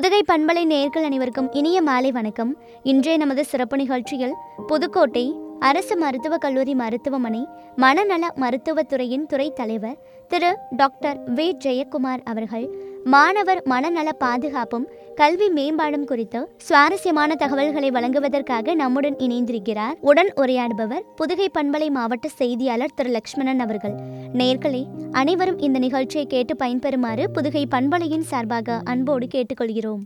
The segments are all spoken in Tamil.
புதுகை பண்பலை நேயர்கள் அனைவருக்கும் இனிய மாலை வணக்கம் இன்றைய நமது சிறப்பு நிகழ்ச்சியில் புதுக்கோட்டை அரசு மருத்துவக் கல்லூரி மருத்துவமனை மனநல மருத்துவத்துறையின் துறை தலைவர் திரு டாக்டர் வி ஜெயக்குமார் அவர்கள் மாணவர் மனநல பாதுகாப்பும் கல்வி மேம்பாடும் குறித்து சுவாரஸ்யமான தகவல்களை வழங்குவதற்காக நம்முடன் இணைந்திருக்கிறார் உடன் உரையாடுபவர் புதுகை பண்பலை மாவட்ட செய்தியாளர் திரு லக்ஷ்மணன் அவர்கள் நேர்களே அனைவரும் இந்த நிகழ்ச்சியை கேட்டு பயன்பெறுமாறு புதுகை பண்பலையின் சார்பாக அன்போடு கேட்டுக்கொள்கிறோம்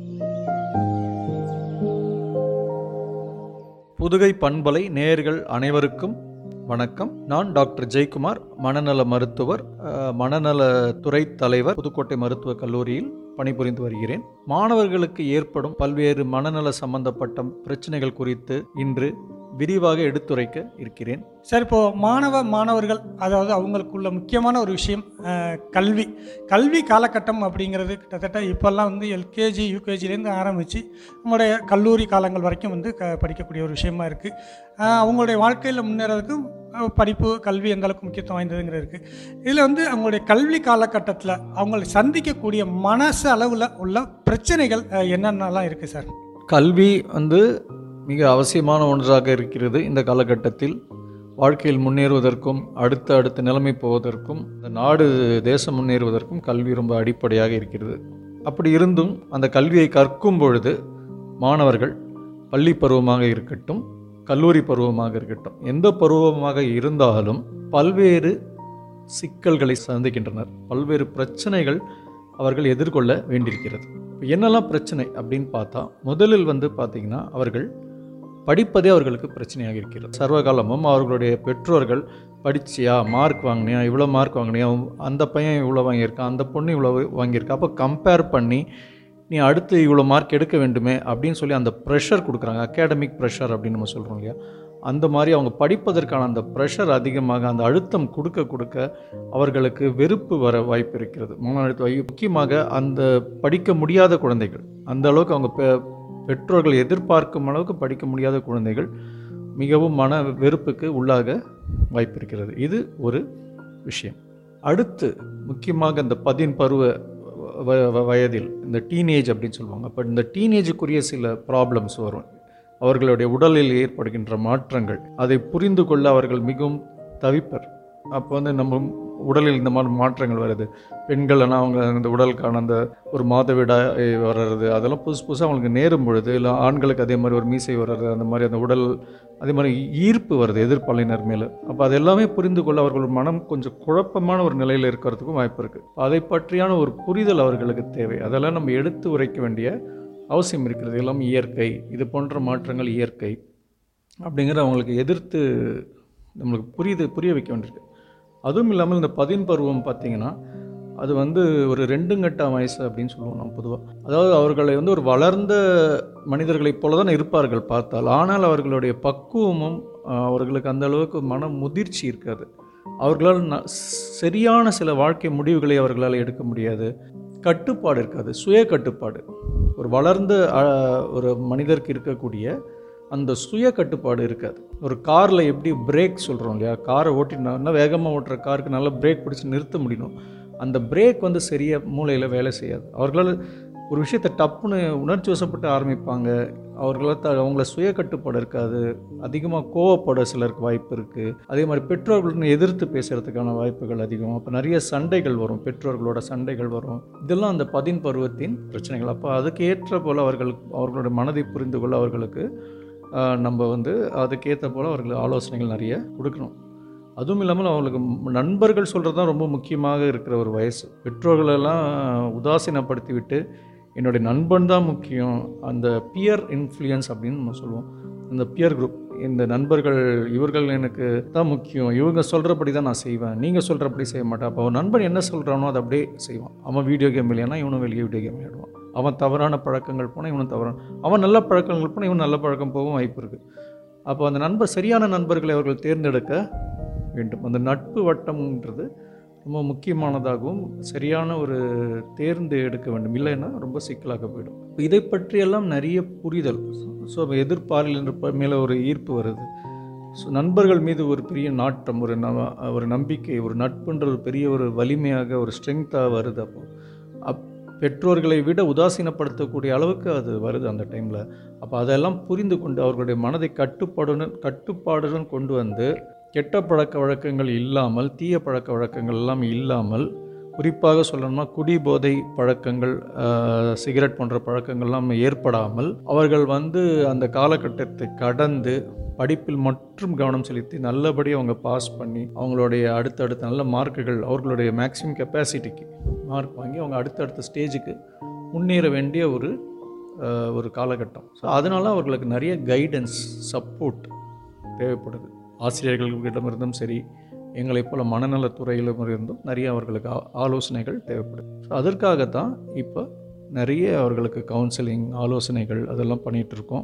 புதுகை பண்பலை நேயர்கள் அனைவருக்கும் வணக்கம் நான் டாக்டர் ஜெயக்குமார் மனநல மருத்துவர் அஹ், மனநலத்துறை தலைவர் புதுக்கோட்டை மருத்துவக் கல்லூரியில் பணிபுரிந்து வருகிறேன் மாணவர்களுக்கு ஏற்படும் பல்வேறு மனநல சம்பந்தப்பட்ட பிரச்சனைகள் குறித்து இன்று விரிவாக எடுத்துரைக்க இருக்கிறேன் சார் இப்போது மாணவ மாணவர்கள் அதாவது அவங்களுக்குள்ள முக்கியமான ஒரு விஷயம் அஹ், கல்வி கல்வி காலகட்டம் அப்படிங்கிறது கிட்டத்தட்ட இப்போல்லாம் வந்து எல்கேஜி யூகேஜிலேருந்து ஆரம்பித்து நம்மளுடைய கல்லூரி காலங்கள் வரைக்கும் வந்து க படிக்கக்கூடிய ஒரு விஷயமா இருக்குது அவங்களுடைய வாழ்க்கையில் முன்னேறதுக்கு அஹ், படிப்பு கல்வி எந்த அளவுக்கு முக்கியத்துவம் வாய்ந்ததுங்கிறது இருக்குது இதில் வந்து அவங்களுடைய கல்வி காலகட்டத்தில் அவங்களை சந்திக்கக்கூடிய மனசு அளவில் உள்ள பிரச்சனைகள் அஹ், என்னென்னலாம் இருக்குது சார் கல்வி வந்து மிக அவசியமான ஒன்றாக இருக்கிறது இந்த காலகட்டத்தில் வாழ்க்கையில் முன்னேறுவதற்கும் அடுத்த அடுத்த நிலைமை போவதற்கும் இந்த நாடு தேசம் முன்னேறுவதற்கும் கல்வி ரொம்ப அடிப்படையாக இருக்கிறது அப்படி இருந்தும் அந்த கல்வியை கற்கும் பொழுது மாணவர்கள் பள்ளி பருவமாக இருக்கட்டும் கல்லூரி பருவமாக இருக்கட்டும் எந்த பருவமாக இருந்தாலும் பல்வேறு சிக்கல்களை சந்திக்கின்றனர் பல்வேறு பிரச்சனைகள் அவர்கள் எதிர்கொள்ள வேண்டியிருக்கிறது இப்ப என்னெல்லாம் பிரச்சனை அப்படின்னு பார்த்தா முதலில் வந்து பார்த்தீங்கன்னா அவர்கள் படிப்பதே அவர்களுக்கு பிரச்சனையாக இருக்கிறது சர்வகாலமும் அவர்களுடைய பெற்றோர்கள் படிச்சியா மார்க் வாங்கினியா இவ்வளோ மார்க் வாங்கினியா அந்த பையன் இவ்வளோ வாங்கியிருக்கான் அந்த பொண்ணு இவ்வளோ வாங்கியிருக்கா அப்போ கம்பேர் பண்ணி நீ அடுத்து இவ்வளோ மார்க் எடுக்க வேண்டுமே அப்படின்னு சொல்லி அந்த ப்ரெஷர் கொடுக்குறாங்க அகாடமிக் ப்ரெஷர் அப்படின்னு நம்ம சொல்கிறோம் இல்லையா அந்த மாதிரி அவங்க படிப்பதற்கான அந்த ப்ரெஷர் அதிகமாக அந்த அழுத்தம் கொடுக்க கொடுக்க அவர்களுக்கு வெறுப்பு வர வாய்ப்பு இருக்கிறது மன அழுத்த வாய்ப்பு முக்கியமாக அந்த படிக்க முடியாத குழந்தைகள் அந்த அளவுக்கு அவங்க பெ பெற்றோர்கள் எதிர்பார்க்கும் அளவுக்கு படிக்க முடியாத குழந்தைகள் மிகவும் மன வெறுப்புக்கு உள்ளாக வாய்ப்பு இருக்கிறது இது ஒரு விஷயம் அடுத்து முக்கியமாக இந்த பதின் பருவ வ- வ- வயதில் இந்த டீனேஜ் அப்படின்னு சொல்லுவாங்க அப்போ இந்த டீனேஜுக்குரிய சில ப்ராப்ளம்ஸ் வரும் அவர்களுடைய உடலில் ஏற்படுகின்ற மாற்றங்கள் அதை புரிந்து கொள்ள அவர்கள் மிகவும் தவிப்பர் அப்போ வந்து நம்ம உடலில் இந்த மாதிரி மாற்றங்கள் வருது பெண்கள்னா அவங்க அந்த உடலுக்கான அந்த ஒரு மாதவிடாய் வர்றது அதெல்லாம் புதுசு புதுசாக அவங்களுக்கு நேரும் பொழுது இல்லை ஆண்களுக்கு அதே மாதிரி ஒரு மீசை வர்றது அந்த மாதிரி அந்த உடல் அதே மாதிரி ஈர்ப்பு வருது எதிர்ப்பாளினர் மேலே அப்போ அது எல்லாமே புரிந்து கொள்ள அவர்கள் மனம் கொஞ்சம் குழப்பமான ஒரு நிலையில் இருக்கிறதுக்கும் வாய்ப்பு இருக்குது அதை பற்றியான ஒரு புரிதல் அவர்களுக்கு தேவை அதெல்லாம் நம்ம எடுத்து உரைக்க வேண்டிய அவசியம் இருக்கிறது எல்லாம் இயற்கை இது போன்ற மாற்றங்கள் இயற்கை அப்படிங்கிற அவங்களுக்கு எதிர்த்து நம்மளுக்கு புரியுது புரிய வைக்க வேண்டியிருக்கு அதுவும் இல்லாமல் இந்த பதின் பருவம் பார்த்திங்கன்னா அது வந்து ஒரு ரெண்டுங்கட்ட வயசு அப்படின்னு சொல்லுவோம் நம்ம பொதுவாக அதாவது அவர்களை வந்து ஒரு வளர்ந்த மனிதர்களைப் போல தான் இருப்பார்கள் பார்த்தால் ஆனால் அவர்களுடைய பக்குவமும் ஆஹ், அவர்களுக்கு அந்த அளவுக்கு மன முதிர்ச்சி இருக்காது அவர்களால் ந சரியான சில வாழ்க்கை முடிவுகளை அவர்களால் எடுக்க முடியாது கட்டுப்பாடு இருக்காது சுய கட்டுப்பாடு ஒரு வளர்ந்த ஆஹ், ஒரு மனிதருக்கு இருக்கக்கூடிய அந்த சுய கட்டுப்பாடு இருக்காது ஒரு காரில் எப்படி பிரேக் சொல்கிறோம் இல்லையா காரை ஓட்டி நல்லா வேகமாக ஓட்டுற காருக்கு நல்லா பிரேக் பிடிச்சி நிறுத்த முடியணும் அந்த பிரேக் வந்து சரியாக மூளையில் வேலை செய்யாது அவர்களால் ஒரு விஷயத்தை டப்புன்னு உணர்ச்சி வசப்பட்டு ஆரம்பிப்பாங்க அவர்களால் த அவங்கள சுய கட்டுப்பாடு இருக்காது அதிகமாக கோவப்பட சிலருக்கு வாய்ப்பு இருக்குது அதே மாதிரி பெற்றோர்களுடன் எதிர்த்து பேசுகிறதுக்கான வாய்ப்புகள் அதிகம் அப்போ நிறைய சண்டைகள் வரும் பெற்றோர்களோட சண்டைகள் வரும் இதெல்லாம் அந்த பதின் பருவத்தின் பிரச்சனைகள் அப்போ அதுக்கு ஏற்ற போல் அவர்கள் அவர்களுடைய மனதை புரிந்து கொள்ள அவர்களுக்கு ஆஹ், நம்ம வந்து அதுக்கேற்ற போல் அவர்களுக்கு ஆலோசனைகள் நிறைய கொடுக்கணும் அதுவும் இல்லாமல் அவங்களுக்கு ம்- நண்பர்கள் சொல்கிறது தான் ரொம்ப முக்கியமாக இருக்கிற ஒரு வயசு பெற்றோர்களெல்லாம் உதாசீனப்படுத்தி விட்டு என்னுடைய நண்பன் தான் முக்கியம் அந்த பியர் இன்ஃப்ளூயன்ஸ் அப்படின்னு நம்ம சொல்லுவோம் இந்த பியர் குரூப் இந்த நண்பர்கள் இவர்கள் எனக்கு தான் முக்கியம் இவங்க சொல்கிறபடி தான் நான் செய்வேன் நீங்கள் சொல்கிறபடி செய்ய மாட்டேன் அப்போ அவன் நண்பன் என்ன சொல்கிறானோ அதை அப்படியே செய்வான் அவன் வீடியோ கேம் இல்லையானா இவனும் வெளியே வீடியோ கேம் விளையாடுவான் அவன் தவறான பழக்கங்கள் போனால் இவனும் தவறான அவன் நல்ல பழக்கங்கள் போனால் இவன் நல்ல பழக்கம் போகவும் வாய்ப்பு இருக்குது அப்போ அந்த நண்பர் சரியான நண்பர்களை அவர்கள் தேர்ந்தெடுக்க வேண்டும் அந்த நட்பு வட்டம்ன்றது ரொம்ப முக்கியமானதாகவும் சரியான ஒரு தேர்ந்து எடுக்க வேண்டும் இல்லைன்னா ரொம்ப சிக்கலாக போயிடும் இப்ப இதை பற்றியெல்லாம் நிறைய புரிதல் ஸோ எதிர்பார்ப்பில் மேலே ஒரு ஈர்ப்பு வருது ஸோ நண்பர்கள் மீது ஒரு பெரிய நாட்டம் ஒரு ந ஒரு நம்பிக்கை ஒரு நட்புன்ற ஒரு பெரிய ஒரு வலிமையாக ஒரு ஸ்ட்ரென்த்தாக வருது அப்போ அப் பெற்றோர்களை விட உதாசீனப்படுத்தக்கூடிய அளவுக்கு அது வருது அந்த டைமில் அப்போ அதெல்லாம் புரிந்து கொண்டு அவர்களுடைய மனதை கட்டுப்பாடுடன் கட்டுப்பாடுடன் கொண்டு வந்து கெட்ட பழக்க வழக்கங்கள் இல்லாமல் தீய பழக்க வழக்கங்கள் எல்லாம் இல்லாமல் குறிப்பாக சொல்லணும்னா குடி போதை பழக்கங்கள் ஆஹ், சிகரெட் போன்ற பழக்கங்கள்லாம் ஏற்படாமல் அவர்கள் வந்து அந்த காலகட்டத்தை கடந்து படிப்பில் மற்றும் கவனம் செலுத்தி நல்லபடி அவங்க பாஸ் பண்ணி அவங்களுடைய அடுத்தடுத்த நல்ல மார்க்குகள் அவர்களுடைய மேக்ஸிமம் கெப்பாசிட்டிக்கு மார்க் வாங்கி அவங்க அடுத்தடுத்த ஸ்டேஜுக்கு முன்னேற வேண்டிய ஒரு ஆஹ், ஒரு காலகட்டம் ஸோ அதனால அவர்களுக்கு நிறைய கைடன்ஸ் சப்போர்ட் தேவைப்படுது ஆசிரியர்களிடமிருந்தும் சரி எங்களைப் போல மனநலத்துறையிலும் இருந்தும் நிறைய அவர்களுக்கு ஆ- ஆலோசனைகள் தேவைப்படுது ஸோ அதற்காகத்தான் இப்போ நிறைய அவர்களுக்கு கவுன்சிலிங் ஆலோசனைகள் அதெல்லாம் பண்ணிகிட்டு இருக்கோம்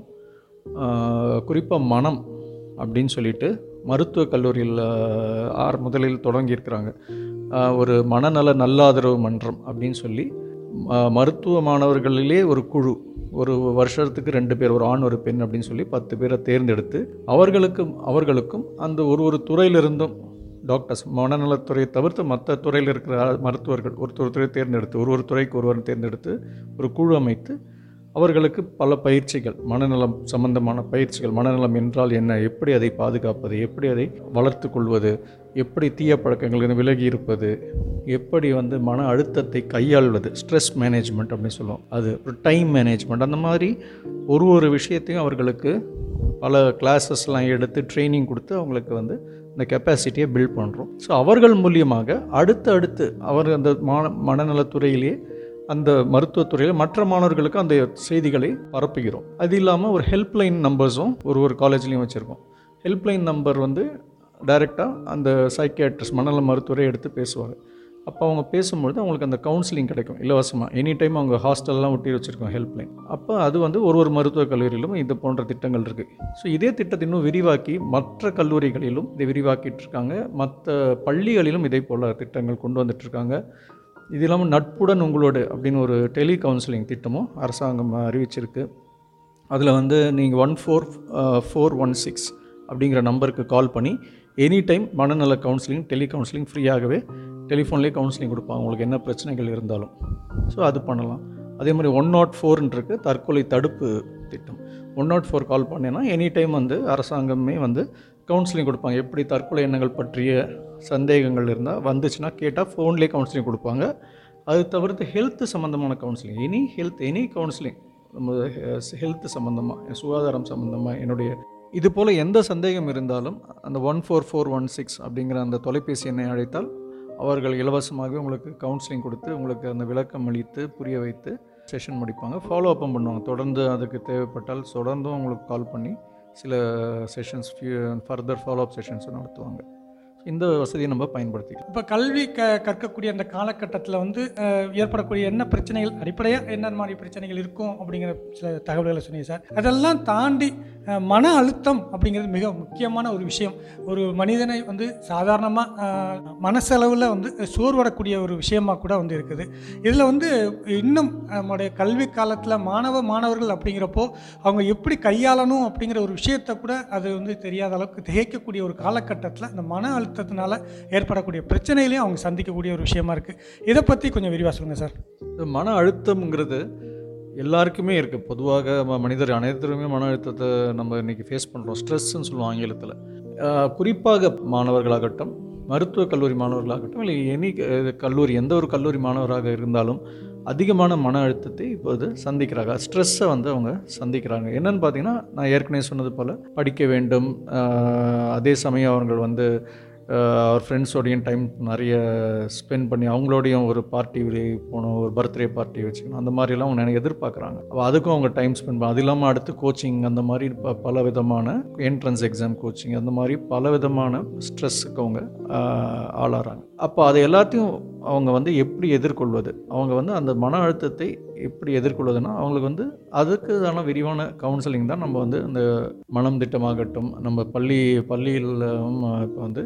குறிப்பாக மனம் அப்படின்னு சொல்லிட்டு மருத்துவக் கல்லூரியில் ஆர் முதலில் தொடங்கியிருக்கிறாங்க ஆஹ் ஒரு மனநல நல்லாதரவு மன்றம் அப்படின்னு சொல்லி ம- மருத்துவ மாணவர்களிலே ஒரு குழு ஒரு வருஷத்துக்கு ரெண்டு பேர் ஒரு ஆண் ஒரு பெண் அப்படின்னு சொல்லி பத்து பேரை தேர்ந்தெடுத்து அவர்களுக்கும் அவர்களுக்கும் அந்த ஒரு ஒரு துறையிலிருந்தும் டாக்டர்ஸ் மனநலத்துறையை தவிர்த்து மற்ற துறையில் இருக்கிற ஆ- மருத்துவர்கள் ஒரு ஒரு துறை தேர்ந்தெடுத்து ஒரு ஒரு துறைக்கு ஒருவர் தேர்ந்தெடுத்து ஒரு குழு அமைத்து அவர்களுக்கு பல பயிற்சிகள் மனநலம் சம்பந்தமான பயிற்சிகள் மனநலம் என்றால் என்ன எப்படி அதை பாதுகாப்பது எப்படி அதை வளர்த்து கொள்வது எப்படி தீய பழக்கங்களிலிருந்து விலகி இருப்பது எப்படி வந்து மன அழுத்தத்தை கையாள்வது ஸ்ட்ரெஸ் மேனேஜ்மெண்ட் அப்படின்னு சொல்லுவோம் அது டைம் மேனேஜ்மெண்ட் அந்த மாதிரி ஒரு ஒரு விஷயத்தையும் அவர்களுக்கு பல கிளாஸஸ்லாம் எடுத்து ட்ரைனிங் கொடுத்து அவங்களுக்கு வந்து இந்த கெப்பாசிட்டியை பில்ட் பண்ணுறோம் ஸோ அவர்கள் மூலியமாக அடுத்து அடுத்து அவர் அந்த மான மனநலத்துறையிலேயே அந்த மருத்துவத்துறையில் மற்ற மாணவர்களுக்கு அந்த செய்திகளை பரப்புகிறோம் அது இல்லாமல் ஒரு ஹெல்ப்லைன் நம்பர்ஸும் ஒரு ஒரு காலேஜ்லேயும் வச்சுருக்கோம் ஹெல்ப்லைன் நம்பர் வந்து டைரெக்டாக அந்த சைக்கியாட்ரிஸ்ட் மனநல மருத்துவரை எடுத்து பேசுவாங்க அப்போ அவங்க பேசும்பொழுது அவங்களுக்கு அந்த கவுன்சிலிங் கிடைக்கும் இலவசமாக எனி டைம் அவங்க ஹாஸ்டல்லாம் ஒட்டி வச்சுருக்கோம் ஹெல்ப்லைன் அப்போ அது வந்து ஒரு ஒரு மருத்துவக் கல்லூரியிலும் இது போன்ற திட்டங்கள் இருக்குது ஸோ இதே திட்டத்தை இன்னும் விரிவாக்கி மற்ற கல்லூரிகளிலும் இதை விரிவாக்கிட்டு இருக்காங்க மற்ற பள்ளிகளிலும் இதே போல் திட்டங்கள் கொண்டு வந்துட்டுருக்காங்க இது இல்லாமல் நட்புடன் உங்களோடு அப்படின்னு ஒரு டெலி கவுன்சிலிங் திட்டமும் அரசாங்கம் அறிவிச்சிருக்கு அதில் வந்து நீங்கள் one four four one six அப்படிங்கிற நம்பருக்கு கால் பண்ணி எனி டைம் மனநல கவுன்சிலிங் டெலி கவுன்சிலிங் ஃப்ரீயாகவே டெலிஃபோன்லேயே கவுன்சிலிங் கொடுப்பாங்க உங்களுக்கு என்ன பிரச்சனைகள் இருந்தாலும் ஸோ அது பண்ணலாம் அதே மாதிரி ஒன் நாட் ஃபோர்ன்றிருக்கு தற்கொலை தடுப்பு திட்டம் ஒன் நாட் ஃபோர் கால் பண்ணேன்னா எனி டைம் வந்து அரசாங்கமே வந்து கவுன்சிலிங் கொடுப்பாங்க எப்படி தற்கொலை எண்ணங்கள் பற்றிய சந்தேகங்கள் இருந்தால் வந்துச்சுன்னா கேட்டால் ஃபோன்லேயே கவுன்சிலிங் கொடுப்பாங்க அது தவிர்த்து ஹெல்த் சம்மந்தமான counselling any health any counselling நம்ம ஹெல்த் சம்மந்தமாக சுகாதாரம் சம்மந்தமாக என்னுடைய இது போல் எந்த சந்தேகம் இருந்தாலும் அந்த one four four one six அப்படிங்கிற அந்த தொலைபேசி எண்ணை அழைத்தால் அவர்கள் இலவசமாகவே உங்களுக்கு கவுன்சிலிங் கொடுத்து உங்களுக்கு அந்த விளக்கம் அளித்து புரிய வைத்து செஷன் முடிப்பாங்க ஃபாலோ அப்பும் பண்ணுவாங்க தொடர்ந்து அதுக்கு தேவைப்பட்டால் தொடர்ந்தும் உங்களுக்கு கால் பண்ணி சில செஷன்ஸ் ஃபர்தர் ஃபாலோ அப் செஷன்ஸும் நடத்துவாங்க இந்த வசதியை நம்ம பயன்படுத்திக்கலாம் இப்போ கல்வி க கற்கக்கூடிய அந்த காலகட்டத்தில் வந்து அஹ், ஏற்படக்கூடிய என்ன பிரச்சனைகள் அடிப்படையாக என்ன மாதிரி பிரச்சனைகள் இருக்கும் அப்படிங்கிற சில தகவல்களை சொன்னீங்க சார் அதெல்லாம் தாண்டி அஹ், மன அழுத்தம் அப்படிங்கிறது மிக முக்கியமான ஒரு விஷயம் ஒரு மனிதனை வந்து சாதாரணமாக மனசளவில் வந்து சோர்வடக்கூடிய ஒரு விஷயமா கூட வந்து இருக்குது இதில் வந்து இன்னும் நம்முடைய கல்வி காலத்தில் மாணவ மாணவர்கள் அப்படிங்கிறப்போ அவங்க எப்படி கையாளணும் அப்படிங்கிற ஒரு விஷயத்தை கூட அது வந்து தெரியாத அளவுக்கு திகைக்கக்கூடிய ஒரு காலகட்டத்தில் இந்த மன அழுத்தத்தினால ஏற்படக்கூடிய பிரச்சனைகளையும் அவங்க சந்திக்கக்கூடிய ஒரு விஷயமா இருக்குது இதை பற்றி கொஞ்சம் விரிவாக சொல்லுங்கள் சார் இந்த மன அழுத்தம்ங்கிறது எல்லாருக்குமே இருக்குது பொதுவாக ம- மனிதர் அனைத்துமே மன அழுத்தத்தை நம்ம இன்றைக்கி ஃபேஸ் பண்ணுறோம் ஸ்ட்ரெஸ்ன்னு சொல்லுவோம் ஆங்கிலத்தில் ஆஹ் குறிப்பாக மாணவர்களாகட்டும் மருத்துவக் கல்லூரி மாணவர்களாகட்டும் இல்லை எனி கல்லூரி எந்த ஒரு கல்லூரி மாணவராக இருந்தாலும் அதிகமான மன அழுத்தத்தை இப்போது சந்திக்கிறாங்க ஸ்ட்ரெஸ்ஸை வந்து அவங்க சந்திக்கிறாங்க என்னன்னு பார்த்தீங்கன்னா நான் ஏற்கனவே சொன்னது போல் படிக்க வேண்டும் ஆஹ் அதே சமயம் அவர்கள் வந்து ஆஹ் அவர் ஃப்ரெண்ட்ஸோடையும் டைம் நிறைய ஸ்பெண்ட் பண்ணி அவங்களோடையும் ஒரு பார்ட்டி போகணும் ஒரு பர்த்டே பார்ட்டி வச்சுக்கணும் அந்த மாதிரிலாம் அவங்க நிறைய எதிர்பார்க்குறாங்க அப்போ அதுக்கும் அவங்க டைம் ஸ்பெண்ட் பண்ண அது இல்லாமல் அடுத்து கோச்சிங் அந்த மாதிரி ப பல விதமான என்ட்ரன்ஸ் எக்ஸாம் கோச்சிங் அந்த மாதிரி பல விதமான ஸ்ட்ரெஸ்ஸுக்கு அவங்க ஆஹ் ஆளாகிறாங்க அப்போ அதை எல்லாத்தையும் அவங்க வந்து எப்படி எதிர்கொள்வது அவங்க வந்து அந்த மன அழுத்தத்தை எப்படி எதிர்கொள்வதுன்னா அவங்களுக்கு வந்து அதுக்குதான விரிவான கவுன்சிலிங் தான் நம்ம வந்து அந்த மனம் திட்டமாகட்டும் நம்ம பள்ளி பள்ளியில் இப்போ வந்து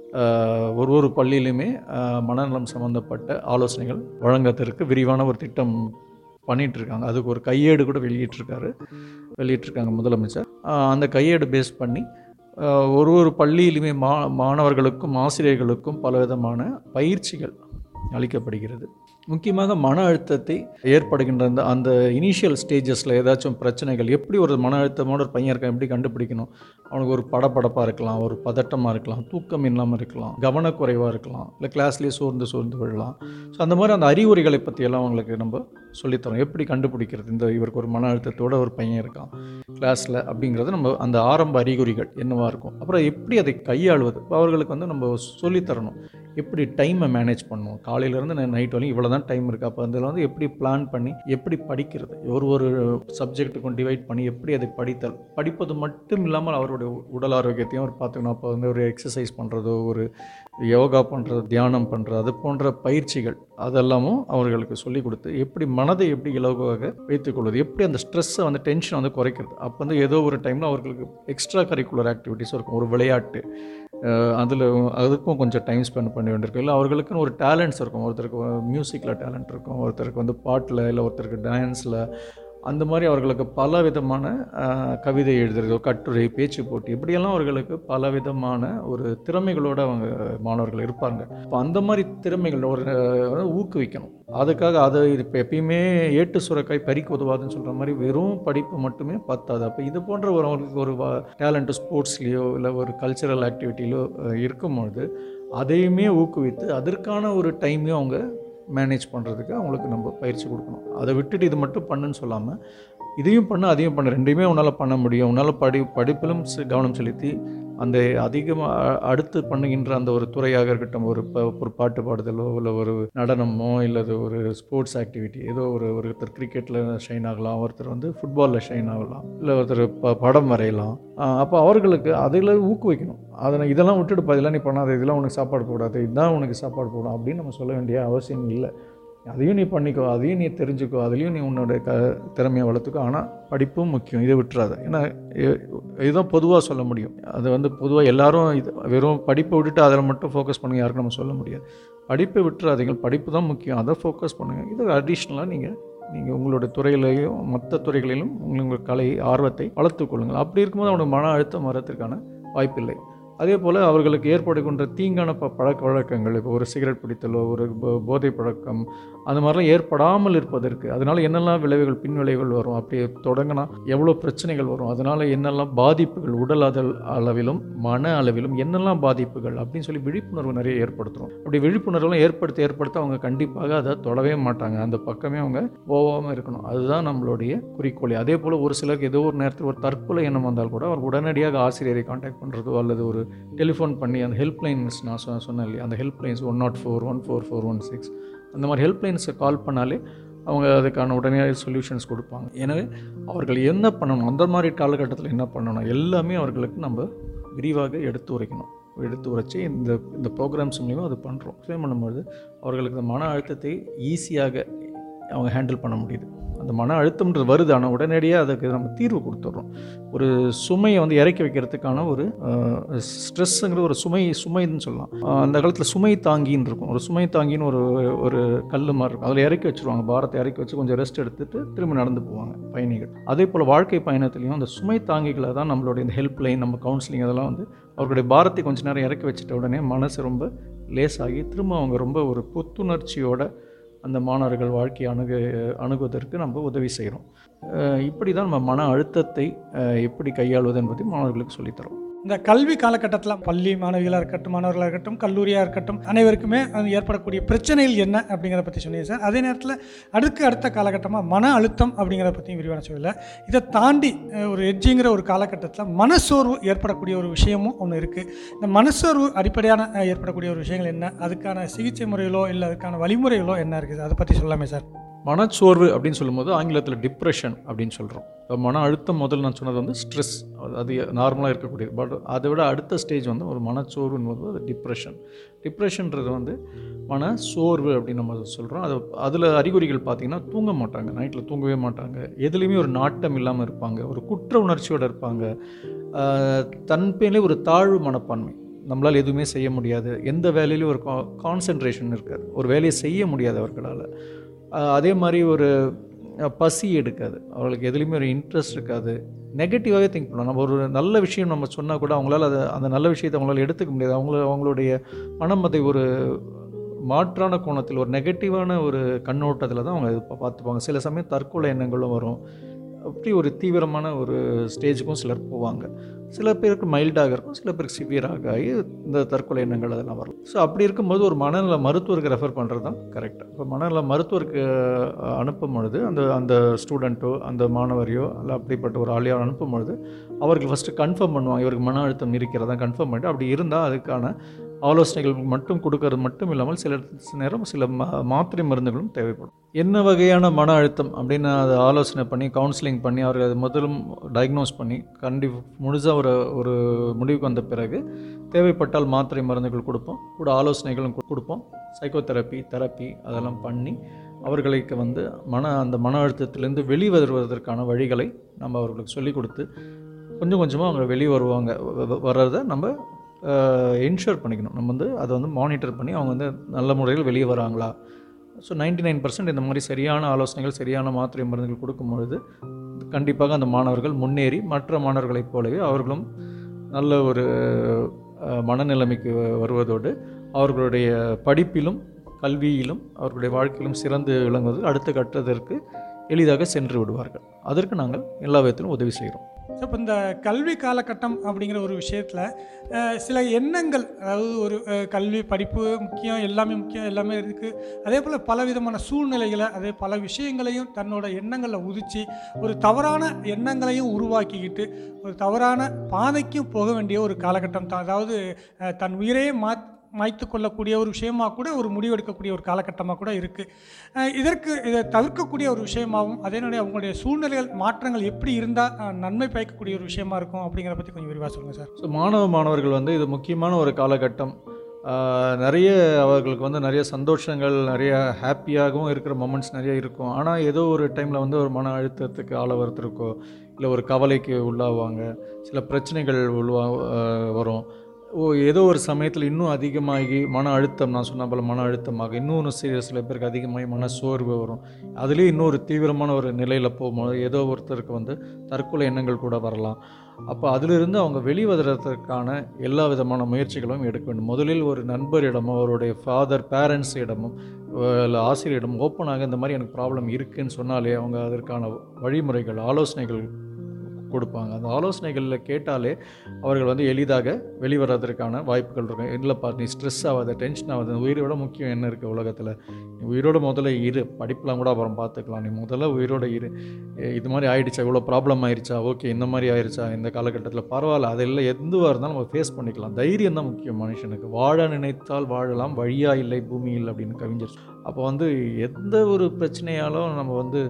ஆஹ், ஒரு ஒரு பள்ளியிலுமே ஆஹ், மனநலம் சம்மந்தப்பட்ட ஆலோசனைகள் வழங்குறதுக்கு விரிவான ஒரு திட்டம் பண்ணிட்டு இருக்காங்க அதுக்கு ஒரு கையேடு கூட வெளியிட்டிருக்காரு வெளியிட்டிருக்காங்க முதலமைச்சர் ஆஹ், அந்த கையேடு பேஸ் பண்ணி ஆஹ், ஒரு ஒரு பள்ளியிலுமே மா மாணவர்களுக்கும் ஆசிரியர்களுக்கும் பல விதமான பயிற்சிகள் அளிக்கப்படுகிறது முக்கியமாக மன அழுத்தத்தை ஏற்படுகின்ற அந்த அந்த இனிஷியல் ஸ்டேஜஸில் ஏதாச்சும் பிரச்சனைகள் எப்படி ஒரு மன அழுத்தமோட ஒரு பையன் இருக்கான் எப்படி கண்டுபிடிக்கணும் அவனுக்கு ஒரு படபடப்பாக இருக்கலாம் ஒரு பதட்டமாக இருக்கலாம் தூக்கம் இல்லாமல் இருக்கலாம் கவனக்குறைவாக இருக்கலாம் இல்லை கிளாஸ்லேயே சோர்ந்து சோர்ந்து விழலாம் ஸோ அந்த மாதிரி அந்த அறிகுறிகளை பற்றியெல்லாம் அவங்களுக்கு நம்ம சொல்லித்தரோம் எப்படி கண்டுபிடிக்கிறது இந்த இவருக்கு ஒரு மன அழுத்தத்தோட ஒரு பையன் இருக்கான் கிளாஸில் அப்படிங்கிறது நம்ம அந்த ஆரம்ப அறிகுறிகள் என்னவாக இருக்கும் அப்புறம் எப்படி அதை கையாளுவது இப்ப அவர்களுக்கு வந்து நம்ம சொல்லித்தரணும் எப்படி டைமை மேனேஜ் பண்ணணும் காலையிலேருந்து நைட் வரையும் இவ்வளோ தான் டைம் இருக்குது அப்போ அதில் வந்து எப்படி பிளான் பண்ணி எப்படி படிக்கிறது ஒரு ஒரு சப்ஜெக்ட்டுக்கும் டிவைட் பண்ணி எப்படி அதை படித்தல் படிப்பது மட்டும் இல்லாமல் அவருடைய உடல் ஆரோக்கியத்தையும் அவர் பார்த்துக்கணும் அப்போ வந்து ஒரு எக்ஸசைஸ் பண்ணுறதோ ஒரு யோகா பண்ணுறது தியானம் பண்ணுறது அது போன்ற பயிற்சிகள் அதெல்லாமும் அவர்களுக்கு சொல்லிக் கொடுத்து எப்படி மனதை எப்படி இலகுவாக வைத்துக்கொள்வது எப்படி அந்த ஸ்ட்ரெஸ்ஸை வந்து டென்ஷனை வந்து குறைக்கிறது அப்போ வந்து ஏதோ ஒரு டைமில் அவர்களுக்கு எக்ஸ்ட்ரா கரிக்குலர் ஆக்டிவிட்டீஸ் இருக்கும் ஒரு விளையாட்டு அதில் அதுக்கும் கொஞ்சம் டைம் ஸ்பெண்ட் பண்ண வேண்டியிருக்கும் இல்லை அவர்களுக்குன்னு ஒரு டேலண்ட்ஸ் இருக்கும் ஒருத்தருக்கு மியூசிக்கில் டேலண்ட் இருக்கும் ஒருத்தருக்கு வந்து பாட்டில் இல்லை ஒருத்தருக்கு டான்ஸில் அந்த மாதிரி அவர்களுக்கு பல விதமான அஹ், கவிதை எழுதுறதோ கட்டுரை பேச்சு போட்டி இப்படியெல்லாம் அவர்களுக்கு பல விதமான ஒரு திறமைகளோடு அவங்க மாணவர்கள் இருப்பாங்க இப்போ அந்த மாதிரி திறமைகள் ஒரு அஹ், ஊக்குவிக்கணும் அதுக்காக அதை இப்போ எப்பயுமே ஏட்டு சுரக்காய் பறிக்கு உதவாதுன்னு சொல்கிற மாதிரி வெறும் படிப்பு மட்டுமே பத்தாது அப்போ இது போன்ற ஒரு அவங்களுக்கு ஒரு டேலண்ட்டு ஸ்போர்ட்ஸ்லேயோ இல்லை ஒரு கல்ச்சரல் ஆக்டிவிட்டியிலோ இருக்கும்பொழுது அதையுமே ஊக்குவித்து அதற்கான ஒரு டைமையும் அவங்க மேனேஜ் பண்ணுறதுக்கு அவங்களுக்கு நம்ம பயிற்சி கொடுக்கணும் அதை விட்டுட்டு இது மட்டும் பண்ணுன்னு சொல்லாமல் இதையும் பண்ணு அதையும் பண்ணு ரெண்டையுமே உன்னால் பண்ண முடியும் உன்னால் படி படிப்பிலும் செ- கவனம் செலுத்தி அந்த அதிகமாக அடுத்து பண்ணுகின்ற அந்த ஒரு துறையாக இருக்கட்டும் ஒரு ப ஒரு பாட்டு பாடுதலோ இல்லை ஒரு நடனமோ இல்லை ஒரு ஸ்போர்ட்ஸ் ஆக்டிவிட்டி ஏதோ ஒரு ஒருத்தர் கிரிக்கெட்டில் ஷைன் ஆகலாம் ஒருத்தர் வந்து ஃபுட்பாலில் ஷைன் ஆகலாம் இல்லை ஒருத்தர் ப படம் வரையலாம் அப்போ அவர்களுக்கு அதில் ஊக்குவிக்கணும் அதை இதெல்லாம் விட்டுட்டு பா, இதெல்லாம் நீ பண்ணாத இதெல்லாம் உனக்கு சாப்பாடு போடாது இதுதான் உனக்கு சாப்பாடு போடும் அப்படின்னு நம்ம சொல்ல வேண்டிய அவசியம் இல்லை அதையும் நீ பண்ணிக்கோ அதையும் நீ தெரிஞ்சுக்கோ அதுலேயும் நீ உன்னோட க திறமையை வளர்த்துக்கோ ஆனால் படிப்பும் முக்கியம் இதை விட்டுறாத ஏன்னா இ- இதுதான் பொதுவாக சொல்ல முடியும் அது வந்து பொதுவாக எல்லாரும் இது வெறும் படிப்பை விட்டுட்டு அதில் மட்டும் ஃபோக்கஸ் பண்ணுங்க யாருக்கும் நம்ம சொல்ல முடியாது படிப்பை விட்டுறாதீங்க படிப்பு தான் முக்கியம் அதை ஃபோக்கஸ் பண்ணுங்கள் இது அடிஷ்னலாக நீங்கள் நீங்கள் உங்களோட துறையிலையும் மற்ற துறைகளிலும் உங்கள் கலை ஆர்வத்தை வளர்த்துக் கொள்ளுங்கள் அப்படி இருக்கும்போது அவனுக்கு மன அழுத்தம் வரத்துக்கான வாய்ப்பில்லை அதே போல் அவர்களுக்கு ஏற்படுகின்ற தீங்கான ப பழக்க வழக்கங்கள் இப்போ ஒரு சிகரெட் பிடித்தலோ ஒரு போ- போதை பழக்கம் அந்த மாதிரிலாம் ஏற்படாமல் இருப்பதற்கு அதனால் என்னெல்லாம் விளைவுகள் பின் விளைவுகள் வரும் அப்படி தொடங்கினா எவ்வளோ பிரச்சனைகள் வரும் அதனால் என்னெல்லாம் பாதிப்புகள் உடல் அதல் அளவிலும் மன அளவிலும் என்னெல்லாம் பாதிப்புகள் அப்படின்னு சொல்லி விழிப்புணர்வு நிறைய ஏற்படுத்துகிறோம் அப்படி விழிப்புணர்வுலாம் ஏற்படுத்த ஏற்படுத்த அவங்க கண்டிப்பாக அதை தொடவே மாட்டாங்க அந்த பக்கமே அவங்க போகாமல் இருக்கணும் அதுதான் நம்மளுடைய குறிக்கோள் அதே போல் ஒரு சிலருக்கு ஏதோ ஒரு நேரத்தில் ஒரு தற்கொலை எண்ணம் வந்தால் கூட அவர் உடனடியாக ஆசிரியரை காண்டாக்ட் பண்ணுறதோ அல்லது ஒரு டெலிஃபோன் பண்ணி அந்த ஹெல்ப்லைன்ஸ் நான் சொ சொன்னேன் இல்லையா அந்த helplines one nought four one four four one six அந்த மாதிரி ஹெல்ப்லைன்ஸை கால் பண்ணாலே அவங்க அதுக்கான உடனே சொல்யூஷன்ஸ் கொடுப்பாங்க எனவே அவர்கள் என்ன பண்ணணும் அந்த மாதிரி காலகட்டத்தில் என்ன பண்ணணும் எல்லாமே அவர்களுக்கு நம்ம விரிவாக எடுத்து உரைக்கணும் எடுத்து உரைச்சி இந்த இந்த ப்ரோக்ராம்ஸ் மூலிமா அது பண்ணுறோம் எக்ஸ்பிளைன் பண்ணும்பொழுது அவர்களுக்கு இந்த மன அழுத்தத்தை ஈஸியாக அவங்க ஹேண்டில் பண்ண முடியுது அந்த மன அழுத்தம்ன்றது வருது ஆனால் உடனடியாக அதுக்கு நம்ம தீர்வு கொடுத்துட்றோம் ஒரு சுமையை வந்து இறக்கி வைக்கிறதுக்கான ஒரு ஸ்ட்ரெஸ்ஸுங்கிற ஒரு சுமை சுமைன்னு சொல்லலாம் அஹ் அந்த காலத்தில் சுமை தாங்கின்னு இருக்கும் ஒரு சுமை தாங்கின்னு ஒரு ஒரு கல் மாதிரி இருக்கும் அதில் இறக்கி வச்சுருவாங்க பாரத்தை இறக்கி வச்சு கொஞ்சம் ரெஸ்ட் எடுத்துட்டு திரும்ப நடந்து போவாங்க பயணிகள் அதே போல் வாழ்க்கை பயணத்துலையும் அந்த சுமை தாங்கிகளை தான் நம்மளுடைய இந்த ஹெல்ப் லைன் நம்ம கவுன்சிலிங் அதெல்லாம் வந்து அவர்களுடைய பாரத்தை கொஞ்ச நேரம் இறக்கி வச்சுட்ட உடனே மனசு ரொம்ப லேசாகி திரும்ப அவங்க ரொம்ப ஒரு புத்துணர்ச்சியோட அந்த மாணவர்கள் வாழ்க்கையை அணுகு அணுகுவதற்கு நம்ம உதவி செய்கிறோம் இப்படி தான் நம்ம மன அழுத்தத்தை அஹ், எப்படி கையாளுவது என்பதை மாணவர்களுக்கு சொல்லித்தரோம் இந்த கல்வி காலகட்டத்தில் பள்ளி மாணவிகளாக இருக்கட்டும் மாணவர்களாக இருக்கட்டும் கல்லூரியாக இருக்கட்டும் அனைவருக்குமே அது ஏற்படக்கூடிய பிரச்சனைகள் என்ன அப்படிங்கிறத பற்றி சொன்னீங்க சார் அதே நேரத்தில் அடுக்கு அடுத்த காலகட்டமாக மன அழுத்தம் அப்படிங்கிறத பற்றியும் விரிவான சொல்லல இதை தாண்டி அஹ், ஒரு எட்ஜிங்கிற ஒரு காலகட்டத்தில் மனசோர்வு ஏற்படக்கூடிய ஒரு விஷயமும் ஒன்று இருக்குது இந்த மனசோர்வு அடிப்படையான அஹ், ஏற்படக்கூடிய ஒரு விஷயங்கள் என்ன அதுக்கான சிகிச்சை முறைகளோ இல்லை அதுக்கான வழிமுறைகளோ என்ன இருக்குது அதை பற்றி சொல்லாமே சார் மனச்சோர்வு அப்படின்னு சொல்லும்போது ஆங்கிலத்தில் டிப்ரெஷன் அப்படின்னு சொல்கிறோம் இப்போ மன அழுத்தம் முதல்ல நான் சொன்னது வந்து ஸ்ட்ரெஸ் அது நார்மலாக இருக்கக்கூடியது பட் அதை விட அடுத்த ஸ்டேஜ் வந்து ஒரு மனச்சோர்வுன்னு அது டிப்ரெஷன் டிப்ரெஷன்றது வந்து மன சோர்வு அப்படின்னு நம்ம சொல்கிறோம் அது அதில் அறிகுறிகள் பார்த்திங்கன்னா தூங்க மாட்டாங்க நைட்டில் தூங்கவே மாட்டாங்க எதுலேயுமே ஒரு நாட்டம் இல்லாமல் இருப்பாங்க ஒரு குற்ற உணர்ச்சியோடு இருப்பாங்க ஆஹ் தன் பேர்லேயே ஒரு தாழ்வு மனப்பான்மை நம்மளால் எதுவுமே செய்ய முடியாது எந்த வேலையிலையும் ஒரு கான்சென்ட்ரேஷன் இருக்காது ஒரு வேலையை செய்ய முடியாது அவர்களால் ஆஹ் அதே மாதிரி ஒரு அஹ், பசி எடுக்காது அவங்களுக்கு எதுலேயுமே ஒரு இன்ட்ரெஸ்ட் இருக்காது நெகட்டிவாகவே திங்க் பண்ணுவாங்க நம்ம ஒரு நல்ல விஷயம் நம்ம சொன்னால் கூட அவங்களால அதை அந்த நல்ல விஷயத்தை அவங்களால எடுத்துக்க முடியாது அவங்கள அவங்களுடைய மனம் அதை ஒரு மாற்றான கோணத்தில் ஒரு நெகட்டிவான ஒரு கண்ணோட்டத்தில் தான் அவங்க இதை பார்த்துப்பாங்க சில சமயம் தற்கொலை எண்ணங்களும் வரும் அப்படி ஒரு தீவிரமான ஒரு ஸ்டேஜுக்கும் சிலர் போவாங்க சில பேருக்கு மைல்டாக இருக்கும் சில பேருக்கு சிவியராக ஆகி இந்த தற்கொலை எண்ணங்கள் அதெல்லாம் வரும் ஸோ அப்படி இருக்கும்போது ஒரு மனநல மருத்துவருக்கு ரெஃபர் பண்ணுறது தான் கரெக்ட் இப்போ மனநல மருத்துவருக்கு அஹ், அனுப்பும் பொழுது அந்த அந்த ஸ்டூடெண்ட்டோ அந்த மாணவரையோ இல்லை அப்படிப்பட்ட ஒரு ஆளையோ அனுப்பும் பொழுது அவர்கள் ஃபஸ்ட்டு கன்ஃபார்ம் பண்ணுவாங்க இவருக்கு மன அழுத்தம் இருக்கிறதா கன்ஃபார்ம் பண்ணிட்டு அப்படி இருந்தால் அதுக்கான ஆலோசனைகள் மட்டும் கொடுக்கறது மட்டும் இல்லாமல் சில நேரம் சில மா மாத்திரை மருந்துகளும் தேவைப்படும் என்ன வகையான மன அழுத்தம் அப்படின்னு அதை ஆலோசனை பண்ணி கவுன்சிலிங் பண்ணி அவர்கள் அது முதலும் டயக்னோஸ் பண்ணி கண்டி முழுசாக ஒரு ஒரு முடிவுக்கு வந்த பிறகு தேவைப்பட்டால் மாத்திரை மருந்துகள் கொடுப்போம் கூட ஆலோசனைகளும் கு- கொடுப்போம் சைக்கோதெரப்பி தெரப்பி அதெல்லாம் பண்ணி அவர்களுக்கு வந்து மன அந்த மன அழுத்தத்திலேருந்து வெளிவருவதற்கான வழிகளை நம்ம அவர்களுக்கு சொல்லிக் கொடுத்து கொஞ்சம் கொஞ்சமாக அவங்க வெளியே வருவாங்க வ- வ- வர்றதை நம்ம என்ஷூர் பண்ணிக்கணும் நம்ம வந்து அதை வந்து மானிட்டர் பண்ணி அவங்க வந்து நல்ல முறையில் வெளியே வராங்களா ஸோ 99% நைன் பர்சன்ட் இந்த மாதிரி சரியான ஆலோசனைகள் சரியான மாத்திரை மருந்துகள் கொடுக்கும் பொழுது கண்டிப்பாக அந்த மாணவர்கள் முன்னேறி மற்ற மாணவர்களைப் போலவே அவர்களும் நல்ல ஒரு அஹ், மனநிலைமைக்கு வ- வருவதோடு அவர்களுடைய படிப்பிலும் கல்வியிலும் அவர்களுடைய வாழ்க்கையிலும் சிறந்து விளங்குவது அடுத்த கட்டத்திற்கு எளிதாக சென்று விடுவார்கள் அதற்கு நாங்கள் எல்லா விதத்திலும் உதவி செய்கிறோம் ஸோ இப்போ இந்த கல்வி காலகட்டம் அப்படிங்கிற ஒரு விஷயத்தில் சில எண்ணங்கள் அதாவது ஒரு அஹ், கல்வி படிப்பு முக்கியம் எல்லாமே முக்கியம் எல்லாமே இருக்குது அதே போல் பல விதமான சூழ்நிலைகளை அதே பல விஷயங்களையும் தன்னோட எண்ணங்களில் உதிச்சு ஒரு தவறான எண்ணங்களையும் உருவாக்கிக்கிட்டு ஒரு தவறான பாதைக்கும் போக வேண்டிய ஒரு காலகட்டம் தான் அதாவது அஹ், தன் உயிரையே மா மாய்த்து கொள்ளக்கூடிய ஒரு விஷயமா கூட ஒரு முடிவெடுக்கக்கூடிய ஒரு காலகட்டமாக கூட இருக்குது இதற்கு இதை தவிர்க்கக்கூடிய ஒரு விஷயமாகவும் அதே நேரம் அவங்களுடைய சூழ்நிலைகள் மாற்றங்கள் எப்படி இருந்தால் நன்மை பயக்கக்கூடிய ஒரு விஷயமா இருக்கும் அப்படிங்கிற பற்றி கொஞ்சம் விரிவாக சொல்லுங்கள் சார் ஸோ மாணவ மாணவர்கள் வந்து இது முக்கியமான ஒரு காலகட்டம் ஆஹ் நிறைய அவர்களுக்கு வந்து நிறைய சந்தோஷங்கள் நிறைய ஹாப்பியாகவும் இருக்கிற மொமெண்ட்ஸ் நிறைய இருக்கும் ஆனால் ஏதோ ஒரு டைமில் வந்து ஒரு மன அழுத்தத்துக்கு ஆளாவதுருக்கோ இல்லை ஒரு கவலைக்கு உள்ளாவாங்க சில பிரச்சனைகள் உள்வா ஆஹ் வரும் ஓ ஏதோ ஒரு சமயத்தில் இன்னும் அதிகமாகி மன அழுத்தம் நான் சொன்ன போல் மன அழுத்தமாக இன்னொன்று சில சில பேருக்கு அதிகமாகி மன சோர்வு வரும் அதுலேயும் இன்னொரு தீவிரமான ஒரு நிலையில் போகும்போது ஏதோ ஒருத்தருக்கு வந்து தற்கொலை எண்ணங்கள் கூட வரலாம் அப்போ அதிலிருந்து அவங்க வெளிவதற்கான எல்லா விதமான முயற்சிகளும் எடுக்க வேண்டும் முதலில் ஒரு நண்பரிடமோ அவருடைய ஃபாதர் பேரண்ட்ஸ் இடமும் இல்லை ஆசிரியரிடம் ஓப்பனாக இந்த மாதிரி எனக்கு ப்ராப்ளம் இருக்குன்னு சொன்னாலே அவங்க அதற்கான வழிமுறைகள் ஆலோசனைகள் கொடுப்பாங்க அந்த ஆலோசனைகளில் கேட்டாலே அவர்கள் வந்து எளிதாக வெளிவரதற்கான வாய்ப்புகள் இருக்கும் இல்லைப்பா நீ ஸ்ட்ரெஸ் ஆகாத டென்ஷன் ஆகாத உயிரோட முக்கியம் என்ன இருக்குது உலகத்தில் நீ உயிரோட முதல்ல இரு படிப்பெலாம் கூட அப்புறம் பார்த்துக்கலாம் நீ முதல்ல உயிரோட இரு ஏ, இது மாதிரி ஆயிடுச்சா இவ்வளோ ப்ராப்ளம் ஆயிடுச்சா ஓகே இந்த மாதிரி ஆயிடுச்சா இந்த காலகட்டத்தில் பரவாயில்ல அதெல்லாம் எதுவாக இருந்தாலும் நம்ம ஃபேஸ் பண்ணிக்கலாம் தைரியம் தான் முக்கியம் மனுஷனுக்கு வாழ நினைத்தால் வாழலாம் வழியா இல்லை பூமியில் அப்படின்னு கவிஞர் சொல்~ அப்போ வந்து எந்த ஒரு பிரச்சனையாலும் நம்ம வந்து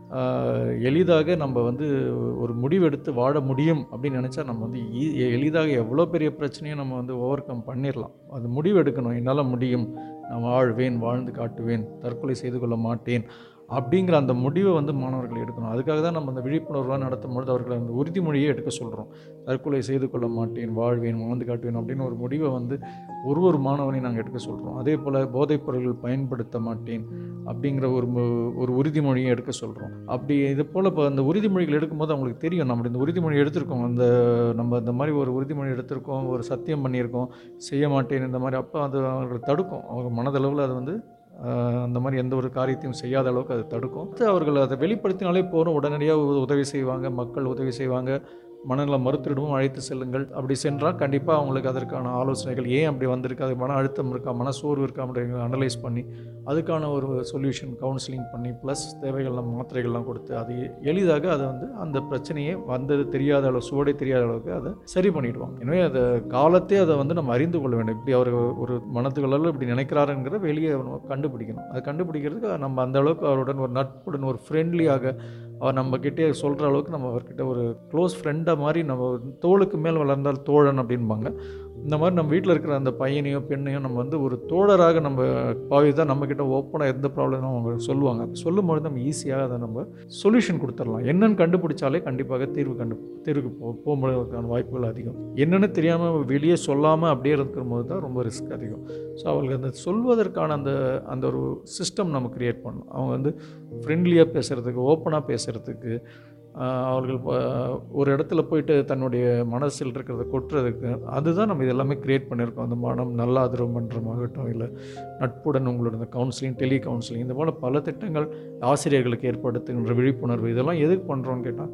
ஆஹ், எளிதாக நம்ம வந்து ஒரு முடிவெடுத்து வாழ முடியும் அப்படின்னு நினச்சா நம்ம வந்து ஈ- எளிதாக எவ்வளோ பெரிய பிரச்சனையும் நம்ம வந்து ஓவர் கம் பண்ணிடலாம் அது முடிவெடுக்கணும் என்னால் முடியும் நான் வாழ்வேன் வாழ்ந்து காட்டுவேன் தற்கொலை செய்து கொள்ள மாட்டேன் அப்படிங்கிற அந்த முடிவை வந்து மாணவர்கள் எடுக்கணும் அதுக்காக தான் நம்ம அந்த விழிப்புணர்வாக நடத்தும் பொழுது அவர்களை அந்த உறுதிமொழியை எடுக்க சொல்கிறோம் தற்கொலை செய்து கொள்ள மாட்டேன் வாழ்வேன் வாழ்ந்து காட்டுவேன் அப்படின்னு ஒரு முடிவை வந்து ஒரு ஒரு மாணவனையும் நாங்கள் எடுக்க சொல்கிறோம் அதே போல் போதைப் பொருட்கள் பயன்படுத்த மாட்டேன் அப்படிங்கிற ஒரு மு- ஒரு உறுதிமொழியை எடுக்க சொல்கிறோம் அப்படி இது போல் இப்போ அந்த உறுதிமொழிகள் எடுக்கும்போது அவங்களுக்கு தெரியும் நம்ம இந்த உறுதிமொழி எடுத்திருக்கோம் அந்த நம்ம இந்த மாதிரி ஒரு உறுதிமொழி எடுத்திருக்கோம் ஒரு சத்தியம் பண்ணியிருக்கோம் செய்ய மாட்டேன் இந்த மாதிரி அப்போ அது அவங்களை தடுக்கும் அவங்க மனதளவில் அது வந்து ஆஹ், அந்த மாதிரி எந்த ஒரு காரியத்தையும் செய்யாத அளவுக்கு அது தடுக்கும் அடுத்து அவர்கள் அதை வெளிப்படுத்தினாலே போதும் உடனடியாக உ- உதவி செய்வாங்க மக்கள் உதவி செய்வாங்க மனநல மருத்துவரிடமும் அழைத்து செல்லுங்கள் அப்படி சென்றால் கண்டிப்பாக அவங்களுக்கு அதற்கான ஆலோசனைகள் ஏன் அப்படி வந்திருக்கு அது மன அழுத்தம் இருக்கா மன சோர்வு இருக்கா அப்படிங்கிற அனலைஸ் பண்ணி அதுக்கான ஒரு சொல்யூஷன் கவுன்சிலிங் பண்ணி ப்ளஸ் தேவைகள்லாம் மாத்திரைகள்லாம் கொடுத்து அது எளிதாக அதை வந்து அந்த பிரச்சனையே வந்தது தெரியாத அளவு சுவடை தெரியாத அளவுக்கு அதை சரி பண்ணிடுவாங்க எனவே அதை காலத்தே அதை வந்து நம்ம அறிந்து கொள்ள வேண்டும் இப்படி அவர் ஒரு மனத்துகளெல்லாம் இப்படி நினைக்கிறாருங்கிற வெளியே நம்ம கண்டுபிடிக்கணும் அது கண்டுபிடிக்கிறதுக்கு நம்ம அந்த அளவுக்கு அவருடன் ஒரு நட்புடன் ஒரு ஃப்ரெண்ட்லியாக அவர் நம்ம கிட்டே சொல்கிற அளவுக்கு நம்ம அவர்கிட்ட ஒரு க்ளோஸ் ஃப்ரெண்டாக மாதிரி நம்ம தோளுக்கு மேல் வளர்ந்தால் தோழன் அப்படின்பாங்க இந்த மாதிரி நம்ம வீட்டில் இருக்கிற அந்த பையனையோ பெண்ணையோ நம்ம வந்து ஒரு தோழராக நம்ம பாவித்தா நம்மக்கிட்ட ஓப்பனாக எந்த ப்ராப்ளமும் அவங்க சொல்லுவாங்க அப்படி சொல்லும்போது நம்ம ஈஸியாக அதை நம்ம சொல்யூஷன் கொடுத்துடலாம் என்னன்னு கண்டுபிடிச்சாலே கண்டிப்பாக தீர்வு கண்டு தீர்வுக்கு போ போகும்போதுக்கான வாய்ப்புகள் அதிகம் என்னென்னு தெரியாமல் வெளியே சொல்லாமல் அப்படியே இருக்கிற போது தான் ரொம்ப ரிஸ்க் அதிகம் ஸோ அவங்களுக்கு அந்த சொல்வதற்கான அந்த அந்த ஒரு சிஸ்டம் நம்ம க்ரியேட் பண்ணணும் அவங்க வந்து ஃப்ரெண்ட்லியாக பேசுகிறதுக்கு ஓப்பனாக பேசுகிறதுக்கு ஆஹ் அவர்கள் ப- ஒரு இடத்துல போயிட்டு தன்னுடைய மனசில் இருக்கிறத கொட்டுறதுக்கு அதுதான் நம்ம இதெல்லாமே க்ரியேட் பண்ணியிருக்கோம் அந்த மனம் நல்ல ஆதரவு மன்றமாகட்டும் இல்லை நட்புடன் உங்களோட இந்த கவுன்சிலிங் டெலி கவுன்சிலிங் இந்த போல் பல திட்டங்கள் ஆசிரியர்களுக்கு ஏற்படுத்துகின்ற விழிப்புணர்வு இதெல்லாம் எதுக்கு பண்ணுறோன்னு கேட்டால்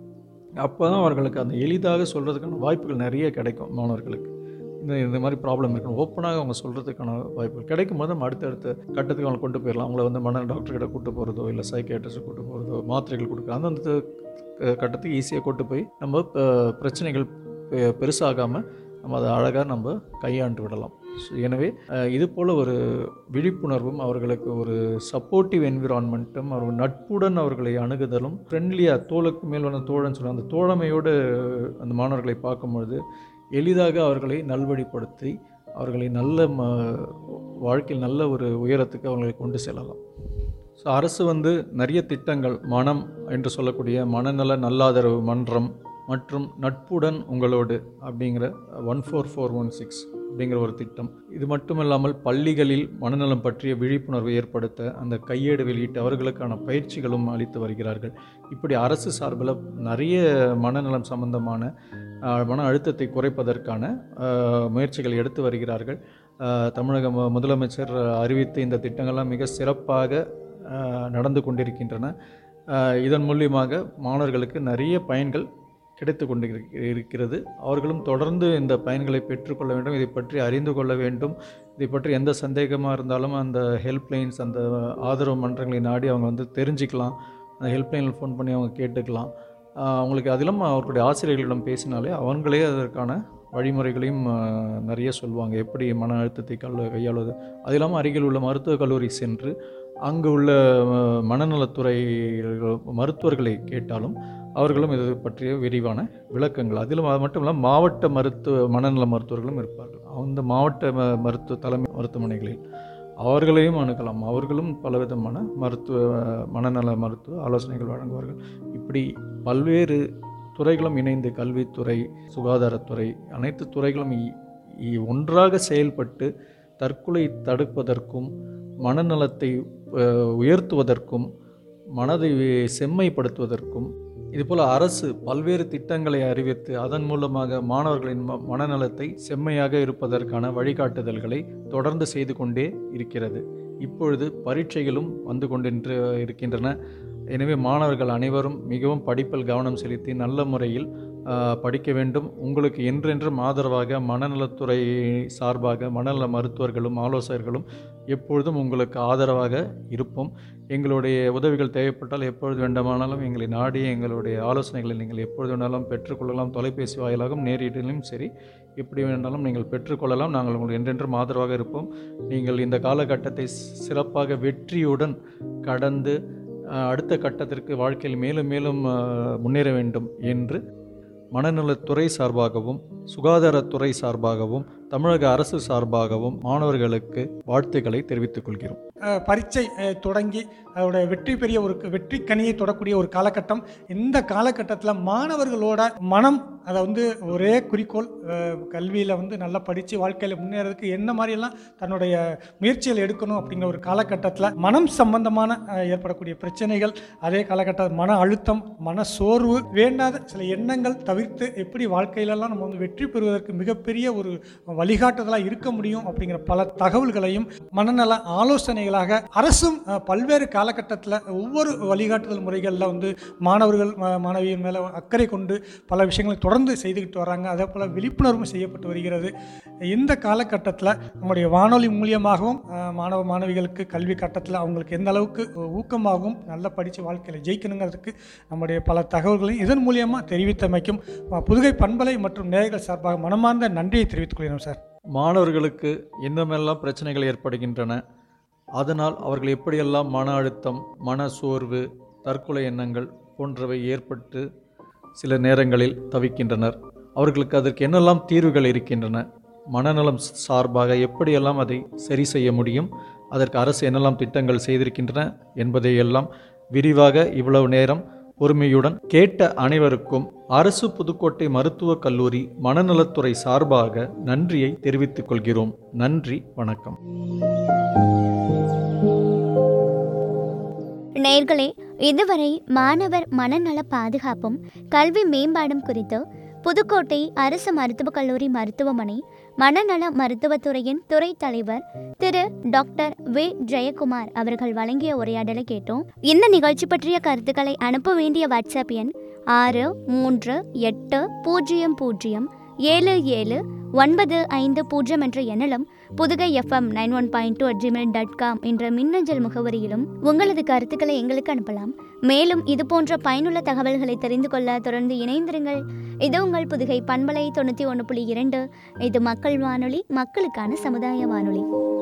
அப்போ தான் அவர்களுக்கு அந்த எளிதாக சொல்கிறதுக்கான வாய்ப்புகள் நிறைய கிடைக்கும் மாணவர்களுக்கு இந்த இந்த மாதிரி ப்ராப்ளம் இருக்கணும் ஓப்பனாக அவங்க சொல்கிறதுக்கான வாய்ப்புகள் கிடைக்கும் போது நம்ம அடுத்தடுத்த கட்டத்துக்கு அவங்க கொண்டு போயிடலாம் அவங்கள வந்து மன டாக்டர்கிட்ட கூட்டு போகிறதோ இல்லை சைக்கியாட்ரிஸ்ட் கூட்டு போகிறதோ மாத்திரைகள் கொடுக்குறோம் அந்தந்த க- கட்டத்துக்கு ஈஸியாக கொண்டு போய் நம்ம அஹ், பிரச்சனைகள் பெ- பெருசாகாமல் நம்ம அதை அழகாக நம்ம கையாண்டு விடலாம் ஸோ எனவே அஹ், இது போல் ஒரு விழிப்புணர்வும் அவர்களுக்கு ஒரு சப்போர்ட்டிவ் என்விரான்மெண்ட்டும் அவர் நட்புடன் அவர்களை அணுகுதலும் ஃப்ரெண்ட்லியாக தோளுக்கு மேல் வந்த தோழன்னு சொல்லுவாங்க அந்த தோழமையோடு அந்த மாணவர்களை பார்க்கும்பொழுது எளிதாக அவர்களை நல்வழிப்படுத்தி அவர்களை நல்ல ம வாழ்க்கையில் நல்ல ஒரு உயரத்துக்கு அவர்களை கொண்டு செல்லலாம் ஸோ அரசு வந்து நிறைய திட்டங்கள் மனம் என்று சொல்லக்கூடிய மனநல நல்லாதரவு மன்றம் மற்றும் நட்புடன் உங்களோடு அப்படிங்கிற one four four one six அப்படிங்கிற ஒரு திட்டம் இது மட்டுமல்லாமல் பள்ளிகளில் மனநலம் பற்றிய விழிப்புணர்வை ஏற்படுத்த அந்த கையேடு வெளியிட்டு அவர்களுக்கான பயிற்சிகளும் அளித்து வருகிறார்கள் இப்படி அரசு சார்பில் நிறைய மனநலம் சம்பந்தமான ஆஹ், மன அழுத்தத்தை குறைப்பதற்கான ஆஹ், முயற்சிகள் எடுத்து வருகிறார்கள் ஆஹ், தமிழக மு- முதலமைச்சர் அறிவித்த இந்த திட்டங்கள்லாம் மிக சிறப்பாக ஆஹ், நடந்து கொண்டிருக்கின்றன ஆஹ், இதன் மூலியமாக மாணவர்களுக்கு நிறைய பயன்கள் கிடைத்து கொண்டு இருக்க- இருக்கிறது அவர்களும் தொடர்ந்து இந்த பயன்களை பெற்றுக்கொள்ள வேண்டும் இதை பற்றி அறிந்து கொள்ள வேண்டும் இதை பற்றி எந்த சந்தேகமாக இருந்தாலும் அந்த ஹெல்ப்லைன்ஸ் அந்த ஆதரவு மன்றங்களை நாடி அவங்க வந்து தெரிஞ்சுக்கலாம் அந்த ஹெல்ப்லைனில் ஃபோன் பண்ணி அவங்க கேட்டுக்கலாம் ஆஹ் அவங்களுக்கு அதிலும் அவர்களுடைய ஆசிரியர்களிடம் பேசினாலே அவங்களே அதற்கான வழிமுறைகளையும் ஆஹ், நிறைய சொல்லுவாங்க எப்படி மன அழுத்தத்தை கல் கையாளுவது அது இல்லாமல் அருகில் உள்ள மருத்துவக் கல்லூரி சென்று அங்கு உள்ள ஆஹ், மனநலத்துறை மருத்துவர்களை கேட்டாலும் அவர்களும் இது பற்றிய விரிவான விளக்கங்கள் அதிலும் அது மட்டும் இல்லாமல் மாவட்ட மருத்துவ மனநல மருத்துவர்களும் இருப்பார்கள் அந்த மாவட்ட ம- மருத்துவ தலைமை மருத்துவமனைகளில் அவர்களையும் அணுகலாம் அவர்களும் பலவிதமான மருத்துவ மனநல மருத்துவ ஆலோசனைகள் வழங்குவார்கள் இப்படி பல்வேறு துறைகளும் இணைந்து கல்வித்துறை சுகாதாரத்துறை அனைத்து துறைகளும் இ- இ- ஒன்றாக செயல்பட்டு தற்கொலை தடுப்பதற்கும் மனநலத்தை அஹ், உயர்த்துவதற்கும் மனதை செம்மைப்படுத்துவதற்கும் இதுபோல் அரசு பல்வேறு திட்டங்களை அறிவித்து அதன் மூலமாக மாணவர்களின் ம- மனநலத்தை செம்மையாக இருப்பதற்கான வழிகாட்டுதல்களை தொடர்ந்து செய்து கொண்டே இருக்கிறது இப்பொழுது பரீட்சைகளும் வந்து கொண்டின்று இருக்கின்றன எனவே மாணவர்கள் அனைவரும் மிகவும் படிப்பில் கவனம் செலுத்தி நல்ல முறையில் ஆ, படிக்க வேண்டும் உங்களுக்கு என்றென்றும் ஆதரவாக மனநலத்துறை சார்பாக மனநல மருத்துவர்களும் ஆலோசகர்களும் எப்பொழுதும் உங்களுக்கு ஆதரவாக இருப்போம் எங்களுடைய உதவிகள் தேவைப்பட்டால் எப்பொழுது வேண்டுமானாலும் எங்களை நாடி எங்களுடைய ஆலோசனைகளை நீங்கள் எப்பொழுது வேணாலும் பெற்றுக்கொள்ளலாம் தொலைபேசி வாயிலாகவும் நேரிலும் சரி எப்படி வேண்டாலும் நீங்கள் பெற்றுக்கொள்ளலாம் நாங்கள் உங்களுக்கு என்றென்றும் ஆதரவாக இருப்போம் நீங்கள் இந்த காலகட்டத்தை சிறப்பாக வெற்றியுடன் கடந்து அஹ், அடுத்த கட்டத்திற்கு வாழ்க்கையில் மேலும் மேலும் அஹ், முன்னேற வேண்டும் என்று மனநலத்துறை சார்பாகவும் சுகாதாரத்துறை சார்பாகவும் தமிழக அரசு சார்பாகவும் மாணவர்களுக்கு வாழ்த்துக்களை தெரிவித்துக் கொள்கிறோம் அஹ், பரீட்சை அஹ், தொடங்கி அதோட வெற்றி பெரிய ஒரு வெற்றி கனியை தொடக்கூடிய ஒரு காலகட்டம் இந்த காலகட்டத்தில் மாணவர்களோட மனம் அதை வந்து ஒரே குறிக்கோள் கல்வியில் வந்து நல்லா படித்து வாழ்க்கையில் முன்னேறதுக்கு என்ன மாதிரியெல்லாம் தன்னுடைய முயற்சிகள் எடுக்கணும் அப்படிங்கிற ஒரு காலகட்டத்தில் மனம் சம்பந்தமான அஹ், ஏற்படக்கூடிய பிரச்சனைகள் அதே காலகட்டம் மன அழுத்தம் மன சோர்வு வேண்டாத சில எண்ணங்கள் தவிர்த்து எப்படி வாழ்க்கையிலெல்லாம் நம்ம வந்து வெற்றி பெறுவதற்கு மிகப்பெரிய ஒரு வழிகாட்டுதலாக இருக்க முடியும் அப்படிங்கிற பல தகவல்களையும் மனநல ஆலோசனைகளாக அரசும் அஹ், பல்வேறு காலகட்டத்தில் ஒவ்வொரு வழிகாட்டுதல் முறைகளில் வந்து மாணவர்கள் ம- மாணவியின் மேலே அக்கறை கொண்டு பல விஷயங்களை தொடர்ந்து செய்துக்கிட்டு வராங்க அதே போல் விழிப்புணர்வும் செய்யப்பட்டு வருகிறது இந்த காலகட்டத்தில் நம்முடைய வானொலி மூலியமாகவும் அஹ், மாணவ மாணவிகளுக்கு கல்வி கட்டத்தில் அவங்களுக்கு எந்த அளவுக்கு ஊக்கமாகவும் நல்லா படித்து வாழ்க்கையில் ஜெயிக்கணுங்கிறதுக்கு நம்முடைய பல தகவல்களையும் இதன் மூலியமாக தெரிவித்தமைக்கும் அஹ், புதுகை பண்பலை மற்றும் நேயர்கள் சார்பாக மனமார்ந்த நன்றியை தெரிவித்துக் கொள்கிறோம் சார் மாணவர்களுக்கு என்னமெல்லாம் பிரச்சனைகள் ஏற்படுகின்றன அதனால் அவர்கள் எப்படியெல்லாம் மன அழுத்தம் மன சோர்வு தற்கொலை எண்ணங்கள் போன்றவை ஏற்பட்டு சில நேரங்களில் தவிக்கின்றனர் அவர்களுக்கு அதற்கு என்னெல்லாம் தீர்வுகள் இருக்கின்றன மனநலம் சார்பாக எப்படியெல்லாம் அதை சரி செய்ய முடியும் அதற்கு அரசு என்னெல்லாம் திட்டங்கள் செய்திருக்கின்றன என்பதையெல்லாம் விரிவாக இவ்வளவு நேரம் பொறுமையுடன் கேட்ட அனைவருக்கும் அரசு புதுக்கோட்டை மருத்துவக் கல்லூரி மனநலத்துறை சார்பாக நன்றியை தெரிவித்துக் கொள்கிறோம் நன்றி வணக்கம் நேயர்களே இதுவரை மாணவர் மனநல பாதுகாப்பும் கல்வி மேம்பாடும் குறித்து புதுக்கோட்டை அரசு மருத்துவக் கல்லூரி மருத்துவமனை மனநல மருத்துவத்துறையின் துறை தலைவர் திரு டாக்டர் வே ஜெயக்குமார் அவர்கள் வழங்கிய உரையாடலை கேட்டோம் இந்த நிகழ்ச்சி பற்றிய கருத்துக்களை அனுப்ப வேண்டிய வாட்ஸ்அப் எண் ஆறு மூன்று எட்டு பூஜ்ஜியம் பூஜ்ஜியம் ஏழு ஏழு ஒன்பது ஐந்து பூஜ்ஜியம் என்ற எண்ணிலும் Pudugai FM nine one point two Gmail dot com என்ற மின்னஞ்சல் முகவரியிலும் உங்களது கருத்துக்களை எங்களுக்கு அனுப்பலாம் மேலும் இது போன்ற பயனுள்ள தகவல்களை தெரிந்து கொள்ள தொடர்ந்து இணைந்திருங்கள் இது உங்கள் புதுகை பண்பலை தொண்ணூற்றி ஒன்று புள்ளி இரண்டு இது மக்கள் வானொலி மக்களுக்கான சமுதாய வானொலி